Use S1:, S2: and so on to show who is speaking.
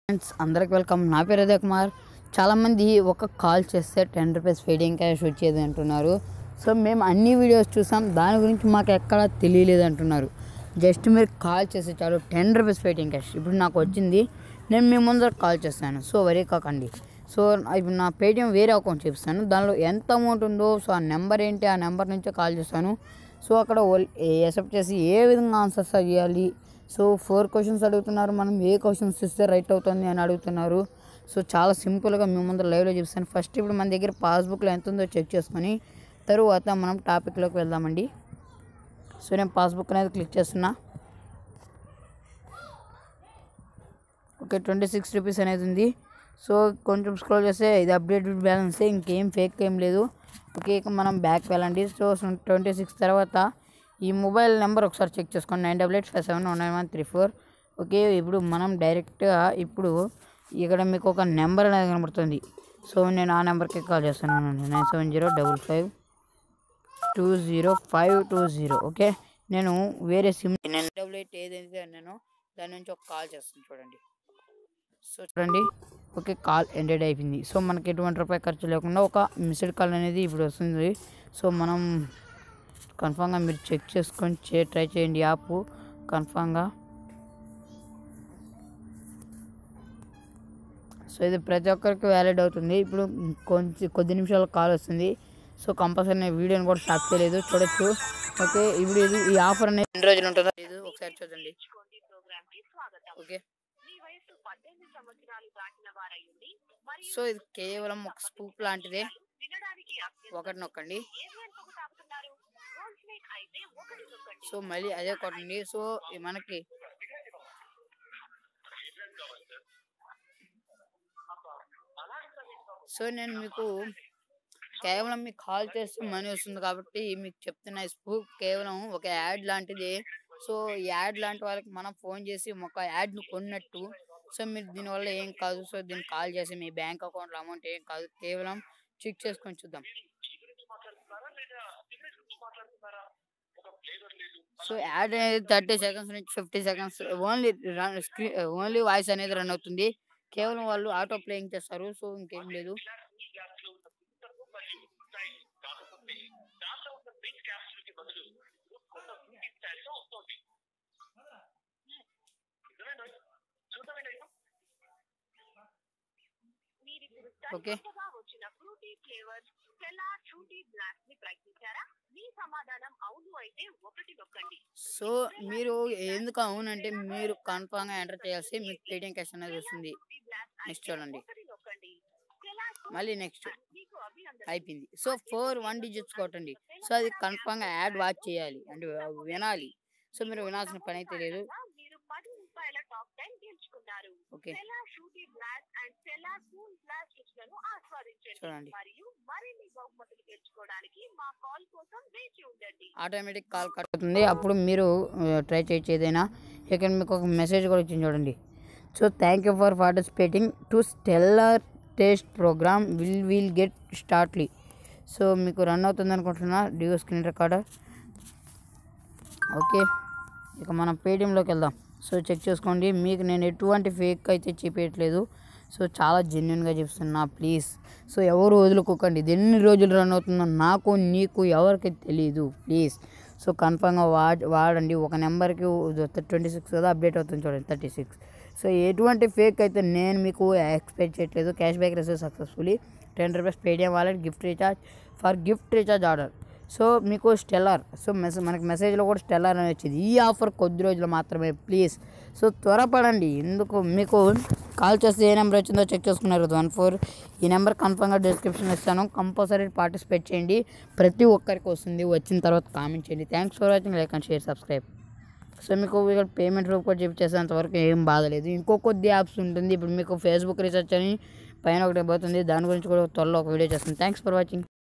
S1: Friends అందరికి welcome నా పేరు ఉదయ్ కుమార్ చాలామంది ఒక కాల్ చేస్తే టెన్ రూపీస్ ఫీడింగ్ క్యాష్ వచ్చేది అంటున్నారు సో మేము అన్ని వీడియోస్ చూసాం దాని గురించి మాకు ఎక్కడ తెలియలేదు అంటున్నారు జస్ట్ మీరు కాల్ చేస్తే చాలు టెన్ రూపీస్ ఫీడింగ్ క్యాష్ ఇప్పుడు నాకు వచ్చింది నేను మీ ముందర కాల్ చేస్తాను సో వరీ కాకండి సో ఇప్పుడు నా పేటిఎం వేరే అకౌంట్ చూపిస్తాను దానిలో ఎంత అమౌంట్ ఉందో సో ఆ నెంబర్ ఏంటి ఆ నెంబర్ నుంచే కాల్ చేస్తాను సో అక్కడ ఎసెప్ట్ చేసి ఏ విధంగా ఆన్సర్స్ చేయాలి సో ఫోర్ క్వశ్చన్స్ అడుగుతున్నారు మనం ఏ క్వశ్చన్స్ ఇస్తే రైట్ అవుతుంది అని అడుగుతున్నారు సో చాలా సింపుల్గా మీ ముందర లైవ్లో చూపిస్తాను ఫస్ట్ ఇప్పుడు మన దగ్గర పాస్బుక్లో ఎంత ఉందో చెక్ చేసుకొని తరువాత మనం టాపిక్లోకి వెళ్దామండి సో నేను పాస్బుక్ అనేది క్లిక్ చేస్తున్నా ఓకే ట్వంటీ సిక్స్ రూపీస్ అనేది ఉంది సో కొంచెం స్క్రోల్ చేస్తే ఇది అప్డేటెడ్ బ్యాలెన్స్ ఇంకేం ఫేక్ ఏం లేదు ఓకే ఇక మనం బ్యాక్ వెళ్ళండి సో ట్వంటీ సిక్స్ తర్వాత ఈ మొబైల్ నెంబర్ ఒకసారి చెక్ చేసుకోండి nine double eight five seven one nine one three four okay ఇప్పుడు మనం డైరెక్ట్గా ఇప్పుడు ఇక్కడ మీకు ఒక నెంబర్ అనేది కనబడుతుంది సో నేను ఆ నెంబర్కి కాల్ చేస్తున్నాను nine seven zero double five two zero five two zero okay నేను వేరే సిమ్ నేను డబుల్ ఎయిట్ ఏదైతే నేను దాని నుంచి ఒక కాల్ చేస్తాను చూడండి సో చూడండి ఓకే కాల్ ఎండెడ్ అయిపోయింది సో మనకి ఎటువంటి రూపాయి ఖర్చు లేకుండా ఒక మిస్డ్ కాల్ అనేది ఇప్పుడు వస్తుంది సో మనం కన్ఫామ్గా మీరు చెక్ చేసుకొని చే ట్రై చేయండి యాప్ కన్ఫామ్గా సో ఇది ప్రతి ఒక్కరికి వ్యాలిడ్ అవుతుంది ఇప్పుడు కొంచెం కొద్ది నిమిషాలు కాల్ వస్తుంది సో కంపల్సరీ నేను వీడియోని కూడా స్టాప్ చేయలేదు చూడొచ్చు ఓకే ఇప్పుడు ఇది ఈ ఆఫర్ అనేది ఎన్ని రోజులు ఉంటుందో ఇది ఒకసారి చూడండి ఓకే సో ఇది కేవలం ఒక స్పూప్ లాంటిదే ఒకటి నొక్కండి సో మళ్ళీ అదే కొట్టండి సో ఇది మనకి సో నేను మీకు కేవలం మీకు కాల్ చేస్తే మనీ వస్తుంది కాబట్టి మీకు చెప్తున్న ఈ స్పూప్ కేవలం ఒక యాడ్ లాంటిది సో ఈ యాడ్ లాంటి వాళ్ళకి మనం ఫోన్ చేసి ఒక యాడ్ను కొన్నట్టు సో మీరు దీనివల్ల ఏం కాదు సో దీన్ని కాల్ చేసి మీ బ్యాంక్ అకౌంట్లో అమౌంట్ ఏం కాదు కేవలం చెక్ చేసుకొని చూద్దాం సో యాడ్ అనేది థర్టీ సెకండ్స్ నుంచి fifty seconds only run screen only voice అనేది రన్ అవుతుంది కేవలం వాళ్ళు ఆటో ప్లేయింగ్ చేస్తారు సో ఇంకేం లేదు ఓకే
S2: వచ్చిన Frooti flavour stellar Frooti blast ని ప్రయత్నించారా మీ సమాధానం అవును అయితే ఒకటి నొక్కండి
S1: సో మీరు ఎందుకు అవునంటే మీరు కన్ఫామ్గా ఎంటర్ చేయాల్సి మీకు పేటిఎం క్యాష్ అనేది వస్తుంది
S2: ఫ్రూటీ బ్లాస్ట్
S1: నెక్స్ట్ చూడండి
S2: ఒకటి నొక్కండి స్టెల్లార్
S1: మళ్ళీ నెక్స్ట్
S2: మీకు అభినందన
S1: అయిపోయింది సో ఫోర్ వన్ డిజిట్స్ కొట్టండి సో అది కన్ఫామ్గా యాడ్ వాచ్ చేయాలి అంటే వినాలి సో మీరు వినాల్సిన పని అయితే లేదు
S2: మీరు పది రూపాయల టాప్ టెన్ గెలుచుకున్నారు
S1: okay
S2: stellar Frooti blast and stellar cool blast రుచులను ఆస్వాదించండి
S1: చూడండి.
S2: మరియు మరిన్ని బహుమతులు గెలుచుకోవడానికి మా కాల్ కోసం వేచి ఉండండి
S1: ఆటోమేటిక్ కాల్ కట్ అవుతుంది అప్పుడు మీరు ట్రై చేయొచ్చు ఏదైనా ఇక్కడ మీకు ఒక మెసేజ్ కూడా వచ్చింది చూడండి so thank you for participating to stellar taste programme will will get shortly so మీకు రన్ అవుతుంది అనుకుంటున్నా డియో స్క్రీన్ రికార్డర్ ఓకే ఇక మనం పేటిఎంలోకి వెళ్దాం సో చెక్ చేసుకోండి మీకు నేను ఎటువంటి ఫేక్ అయితే చూపించట్లేదు సో చాలా జెన్యున్గా చెప్తున్నా ప్లీజ్ సో ఎవరు వదులుకోకండి ఇది ఎన్ని రోజులు రన్ అవుతుందో నాకు నీకు ఎవరికి తెలియదు ప్లీజ్ సో కన్ఫామ్గా వాడ్ వాడండి ఒక నెంబర్కి ట్వంటీ సిక్స్ కదా అప్డేట్ అవుతుంది చూడండి థర్టీ సిక్స్ సో ఎటువంటి ఫేక్ అయితే నేను మీకు ఎక్స్పెక్ట్ చేయట్లేదు cash back receive successfully ten rupees Paytm wallet gift recharge for gift recharge order so మీకు స్టెల్లార్ సో మెసేజ్ మనకి మెసేజ్లో కూడా స్టెల్లార్ అని వచ్చింది ఈ ఆఫర్ కొద్ది రోజులు మాత్రమే ప్లీజ్ సో త్వరపడండి ఎందుకు మీకు కాల్ చేస్తే ఏ నెంబర్ వచ్చిందో చెక్ చేసుకున్నారు కదా వన్ ఫోర్ ఈ నెంబర్ కన్ఫర్మ్గా డిస్క్రిప్షన్ ఇస్తాను కంపల్సరీ పార్టిసిపేట్ చేయండి ప్రతి ఒక్కరికి వస్తుంది వచ్చిన తర్వాత కామెంట్ చేయండి thanks for watching like and share subscribe so మీకు ఇక్కడ పేమెంట్ రూప్ కూడా చెప్పేసేంత వరకు ఏం బాధలేదు ఇంకో కొద్ది యాప్స్ ఉంటుంది ఇప్పుడు మీకు ఫేస్బుక్ రీసెర్చ్ అని పైన ఒకటి పోతుంది దాని గురించి కూడా త్వరలో ఒక వీడియో చేస్తాను థ్యాంక్స్ ఫర్ వాచింగ్